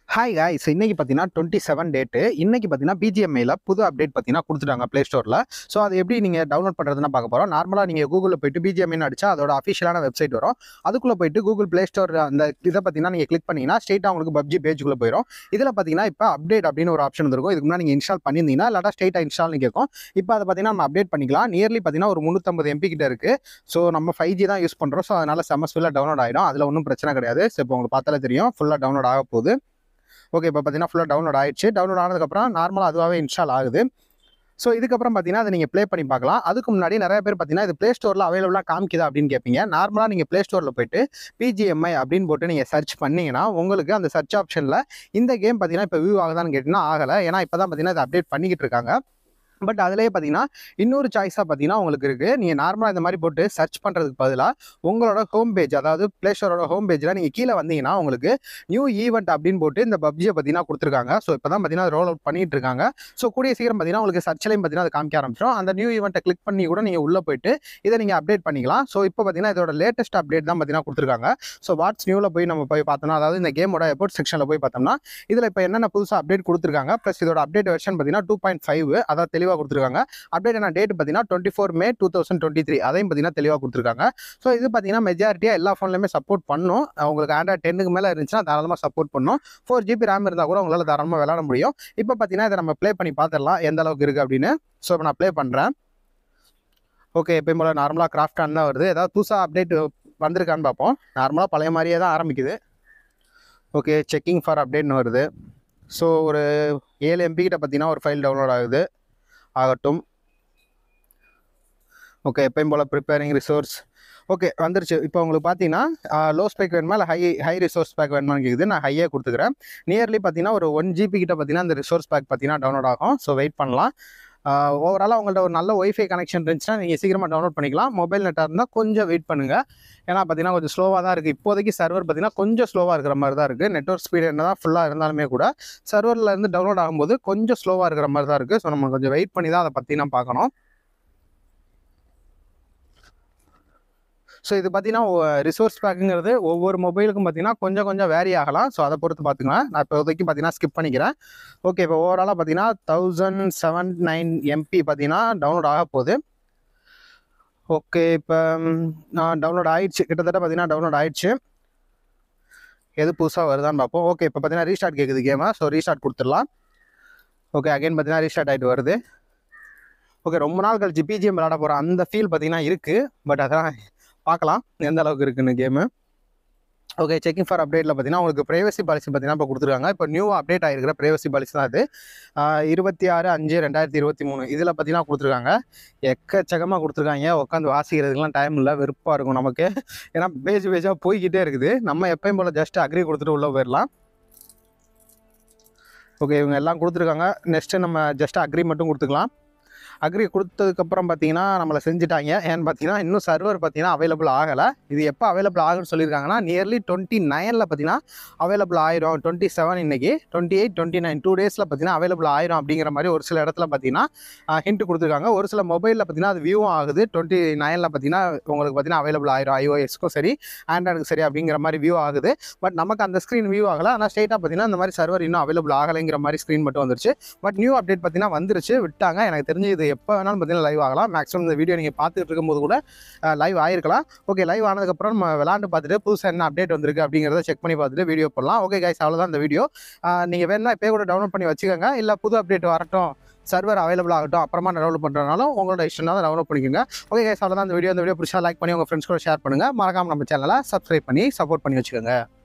hi guys இன்னைக்கு பார்த்தீங்கன்னா twenty seven date இன்னைக்கு பார்த்தீங்கன்னா பிஜிஎம்ஐல புது அப்டேட் பார்த்தீங்கன்னா கொடுத்துட்டாங்க ப்ளே ஸ்டோரில் ஸோ அது எப்படி நீங்கள் டவுன்லோட் பண்ணுறதுன்னு பார்க்க போகிறோம் நார்மலாக நீங்கள் கூகுளில் போயிட்டு பிஜிஎம்ஐன்னு அடிச்சா அதோட அஃபிஷியலான வெப்சைட் வரும் அதுக்குள்ளே போயிட்டு கூகுள் ப்ளே ஸ்டோர் அந்த இதை பார்த்தீங்கன்னா நீங்கள் கிளிக் பண்ணீங்கன்னா ஸ்ட்ரெயிட்டாக உங்களுக்கு பப்ஜி பேஜுக்குள்ளே போயிடும் இதில் பார்த்தீங்கன்னா இப்போ அப்டேட் அப்படின்னு ஒரு ஆப்ஷன் இருக்கும் இதுக்கு முன்னாடி நீங்கள் இன்ஸ்டால் பண்ணியிருந்தீங்கன்னா இல்லாட்டா ஸ்ட்ரெயிட்டாக இன்ஸ்டால்னு கேட்கும் இப்போ அதை பார்த்தீங்கன்னா நம்ம அப்டேட் பண்ணிக்கலாம் நியர்லி பார்த்தீங்கன்னா ஒரு முந்நூற்றம்பது எம்பி கிட்ட இருக்குது ஸோ நம்ம ஃபைவ் ஜி தான் யூஸ் பண்ணுறோம் ஸோ அதனால் செம்ம ஸ்பீடாக டவுன்லோட் ஆகிடும் அதில் ஒன்றும் பிரச்சனை கிடையாது ஸோ இப்போ உங்களுக்கு பார்த்தாலே தெரியும் ஃபுல்லாக டவுன்லோட் ஆக போகுது ஓகே இப்போ பார்த்தீங்கன்னா ஃபுல்லாக டவுன்லோட் ஆயிடுச்சு டவுன்லோட் ஆனதுக்கப்புறம் நார்மலாக அதுவாகவே இன்ஸ்டால் ஆகுது ஸோ இதுக்கப்புறம் பார்த்தீங்கன்னா அதை நீங்கள் ப்ளே பண்ணி பார்க்கலாம் அதுக்கு முன்னாடி நிறைய பேர் பார்த்தீங்கன்னா இது ப்ளே ஸ்டோரில் அவைலபிளாக காமிக்குதா அப்படின்னு கேட்பீங்க நார்மலாக நீங்கள் ப்ளே ஸ்டோரில் போயிட்டு பிஜிஎம்ஐ அப்படின்னு போட்டு நீங்கள் சர்ச் பண்ணீங்கன்னா உங்களுக்கு அந்த சர்ச் ஆப்ஷனில் இந்த கேம் பார்த்தீங்கன்னா இப்போ வியூ ஆகுதான்னு கேட்டிங்கன்னா ஆகலை ஏன்னா இப்போ தான் பார்த்தீங்கன்னா இதை அப்டேட் பண்ணிக்கிட்டு இருக்காங்க பட் அதிலேயே பார்த்தீங்கன்னா இன்னொரு சாய்ஸாக பார்த்தீங்கன்னா உங்களுக்கு இருக்குது நீங்கள் நார்மலாக இந்த மாதிரி போட்டு சர்ச் பண்ணுறதுக்கு பதிலாக உங்களோட ஹோம் பேஜ் அதாவது ப்ளே ஸ்டோரோட ஹோம் பேஜில் நீங்கள் கீழே வந்தீங்கன்னா உங்களுக்கு நியூ ஈவெண்ட் அப்படின்னு போட்டு இந்த பப்ஜியை பார்த்தீங்கன்னா கொடுத்துருக்காங்க ஸோ இப்போ தான் பார்த்தீங்கன்னா ரோல் அவுட் பண்ணிட்டு இருக்காங்க ஸோ கூடிய சீக்கிரம் பார்த்தீங்கன்னா உங்களுக்கு சர்ச்லையும் பார்த்தீங்கன்னா அது காமிக்க ஆரம்பிச்சிடும் அந்த நியூ ஈவெண்ட்டை கிளிக் பண்ணி கூட நீங்கள் உள்ளே போயிட்டு இதை நீங்கள் அப்டேட் பண்ணிக்கலாம் ஸோ இப்போ பார்த்தீங்கன்னா இதோட லேட்டஸ்ட் அப்டேட் தான் பார்த்தீங்கன்னா கொடுத்துருக்காங்க ஸோ வாட்ஸ் நியூவில் போய் நம்ம போய் பார்த்தோம்னா அதாவது இந்த கேமோட எபோட் செக்ஷனில் போய் பார்த்தோம்னா இதில் இப்போ என்னென்ன புதுசாக அப்டேட் கொடுத்துருக்காங்க ப்ளஸ் இதோட அப்டேட் வெர்ஷன் பார்த்தீங்கன்னா டூ பாயிண்ட் ஃபைவ் அதாவது தெளிவாக கொடுத்துருக்காங்க அப்டேட் என்ன டேட் பார்த்தீங்கன்னா twenty four May two thousand twenty three அதையும் பார்த்தீங்கன்னா தெளிவாக கொடுத்துருக்காங்க ஸோ இது பார்த்தீங்கன்னா மெஜாரிட்டியாக எல்லா ஃபோன்லையுமே சப்போர்ட் பண்ணும் உங்களுக்கு ஆண்ட்ராய்ட் டென்னுக்கு மேலே இருந்துச்சுன்னா தாராளமாக சப்போர்ட் பண்ணும் ஃபோர் ஜிபி ரேம் இருந்தால் கூட உங்களால் தாராளமாக விளாட முடியும் இப்போ பார்த்தீங்கன்னா இதை நம்ம ப்ளே பண்ணி பார்த்துடலாம் எந்த அளவுக்கு இருக்குது அப்படின்னு ஸோ இப்போ நான் ப்ளே பண்ணுறேன் ஓகே எப்பயும் போல் நார்மலாக கிராஃப்ட் தான் வருது ஏதாவது புதுசாக அப்டேட் வந்திருக்கான்னு பார்ப்போம் நார்மலாக பழைய மாதிரியே தான் ஆரம்பிக்குது ஓகே செக்கிங் ஃபார் அப்டேட்னு வருது ஸோ ஒரு ஏழு எம்பி கிட்ட பார்த்தீங்கன்னா ஒரு ஃபைல் டவுன்லோட் ஆகுது ஆகட்டும் ஓகே எப்பயும் போல் ப்ரிப்பேரிங் ரிசோர்ஸ் ஓகே வந்துருச்சு இப்போ உங்களுக்கு பார்த்தீங்கன்னா லோ ஸ்பேக் வேணுமா இல்லை ஹை ஹை ரிசோர்ஸ் பேக் வேணுமான்னு கேட்குது நான் ஹையே கொடுத்துக்கிறேன் நியர்லி பார்த்தீங்கன்னா ஒரு ஒன் ஜிபி கிட்ட பார்த்தீங்கன்னா அந்த ரிசோர்ஸ் பேக் பார்த்தீங்கன்னா டவுன்லோட் ஆகும் ஸோ வெயிட் பண்ணலாம் ஓவராலாக உங்கள்ட்ட ஒரு நல்ல ஒய்ஃபை கனெக்ஷன் இருந்துச்சுன்னா நீங்கள் சீக்கிரமாக டவுன்லோட் பண்ணிக்கலாம் மொபைல் நெட்டாக இருந்தால் கொஞ்சம் வெயிட் பண்ணுங்கள் ஏன்னா பார்த்தீங்கன்னா கொஞ்சம் ஸ்லோவாக தான் இருக்குது இப்போதைக்கு சர்வர் பார்த்தீங்கன்னா கொஞ்சம் ஸ்லோவாக இருக்கிற மாதிரி தான் இருக்குது நெட்ஒர்க் ஸ்பீடு என்ன தான் ஃபுல்லாக இருந்தாலுமே கூட சர்வரில் இருந்து டவுன்லோட் ஆகும்போது கொஞ்சம் ஸ்லோவாக இருக்கிற மாதிரி தான் இருக்குது ஸோ நம்ம கொஞ்சம் வெயிட் பண்ணி தான் அதை பற்றி நான் பார்க்கணும் ஸோ இது பார்த்தீங்கன்னா ரிசோர்ஸ் பேக்குங்கிறது ஒவ்வொரு மொபைலுக்கும் பார்த்தீங்கன்னா கொஞ்சம் கொஞ்சம் வேரி ஆகலாம் ஸோ அதை பொறுத்து பார்த்துங்க நான் இப்போதைக்கு பார்த்தீங்கன்னா ஸ்கிப் பண்ணிக்கிறேன் ஓகே இப்போ ஓவராலாக பார்த்தீங்கன்னா தௌசண்ட் செவன் நைன் எம்பி பார்த்தீங்கன்னா டவுன்லோட் ஆக போகுது ஓகே இப்போ நான் டவுன்லோட் ஆயிடுச்சு கிட்டத்தட்ட பார்த்தீங்கன்னா டவுன்லோட் ஆயிடுச்சு எது புதுசாக வருதான்னு பார்ப்போம் ஓகே இப்போ பார்த்தீங்கன்னா ரீஸ்டார்ட் கேட்குது கேமை ஸோ ரீஸ்டார்ட் கொடுத்துடலாம் ஓகே அகைன் பார்த்தீங்கன்னா ரீஸ்டார்ட் ஆகிட்டு வருது ஓகே ரொம்ப நாள் கழிச்சு பிஜிஎம் விளாட போகிற அந்த ஃபீல் பார்த்தீங்கன்னா இருக்குது பட் அதெல்லாம் பார்க்கலாம் எந்த அளவுக்கு இருக்குன்னு கேமு ஓகே செக்கிங் ஃபார் அப்டேட்டில் பார்த்தீங்கன்னா உங்களுக்கு ப்ரைவசி பாலிசி பார்த்தீங்கன்னா இப்போ கொடுத்துருக்காங்க இப்போ நியூ அப்டேட் ஆகிருக்கிற ப்ரைவசி பாலிசி தான் அது இருபத்தி ஆறு அஞ்சு ரெண்டாயிரத்தி இருபத்தி மூணு இதில் பார்த்தீங்கன்னா கொடுத்துருக்காங்க எக்கச்சக்கமாக கொடுத்துருக்காங்க உட்காந்து வாசிக்கிறதுக்கெலாம் டைம் இல்லை வெறுப்பாக இருக்கும் நமக்கு ஏன்னா பேஜ் பேஜாக போய்கிட்டே இருக்குது நம்ம எப்பயும் போல் ஜஸ்ட் அக்ரி கொடுத்துட்டு உள்ளே போயிடலாம் ஓகே இவங்க எல்லாம் கொடுத்துருக்காங்க நெக்ஸ்ட்டு நம்ம ஜஸ்ட் அக்ரி மட்டும் கொடுத்துக்கலாம் அக்ரி கொடுத்ததுக்கப்புறம் பார்த்தீங்கன்னா நம்மளை செஞ்சுட்டாங்க ஏன்னு பார்த்தீங்கன்னா இன்னும் சர்வர் பார்த்தீங்கன்னா அவைலபிள் ஆகலை இது எப்போ அவைலபிள் ஆகும்னு சொல்லியிருக்காங்கன்னா நியர்லி டுவெண்ட்டி நைனில் பார்த்தீங்கன்னா அவைலபிள் ஆயிரும் டுவெண்ட்டி செவன் இன்னைக்கு twenty eight twenty nine two டேஸில் பார்த்தீங்கன்னா அவைலபிள் ஆயிரும் அப்படிங்கிற மாதிரி ஒரு சில இடத்துல பார்த்தீங்கன்னா ஹிண்ட் கொடுத்துருக்காங்க ஒரு சில மொபைலில் பார்த்தீங்கன்னா அது வியூவும் ஆகுது டுவெண்ட்டி நைனில் பார்த்தீங்கன்னா உங்களுக்கு பார்த்தீங்கன்னா அவைலபிள் ஆயிரும் ஐஓஎஸ்க்கும் சரி ஆண்ட்ராய்டுக்கு சரி அப்படிங்கிற மாதிரி வியூ ஆகுது பட் நமக்கு அந்த ஸ்க்ரீன் வியூ ஆகலை ஆனால் ஸ்ட்ரெயிட்டாக பார்த்தீங்கன்னா இந்த மாதிரி சர்வர் இன்னும் அவைலபிள் ஆகலைங்கிற மாதிரி ஸ்க்ரீன் மட்டும் வந்துருச்சு பட் நியூ அப்டேட் பார்த்தீங்கன்னா வந்துருச்சு விட்டாங்க எனக்கு தெரிஞ்சு இது எப்போ வேணாலும் பார்த்தீங்கன்னா லைவ் ஆகலாம் மேக்ஸிமம் இந்த வீடியோ நீங்கள் பார்த்துட்டு இருக்கும்போது கூட லைவ் ஆயிருக்கலாம் ஓகே லைவ் ஆனதுக்கப்புறம் நம்ம விளாண்டு பார்த்துட்டு புதுசாக என்ன அப்டேட் வந்திருக்கு அப்படிங்கிறத செக் பண்ணி பார்த்துட்டு வீடியோ போடலாம் ஓகே கைஸ் அவ்வளோதான் இந்த வீடியோ நீங்கள் வேணா இப்போ கூட டவுன்லோட் பண்ணி வச்சுக்கோங்க இல்லை புது அப்டேட் வரட்டும் சர்வர் அவைலபிள் ஆகட்டும் அப்புறமா டவுன்லோட் பண்ணுறதுனாலும் உங்களோட இஷ்டம் தான் டவுன்லோட் பண்ணிக்கோங்க ஓகே கைஸ் அவ்வளோதான் இந்த வீடியோ இந்த வீடியோ பிடிச்சா லைக் பண்ணி உங்கள் ஃப்ரெண்ட்ஸ் கூட ஷேர் பண்ணுங்கள் மறக்காம நம்ம சேனலை சப்ஸ்கிரைப் பண்ணி சப்போர்ட் பண்ணி வச்சுக்கோங்க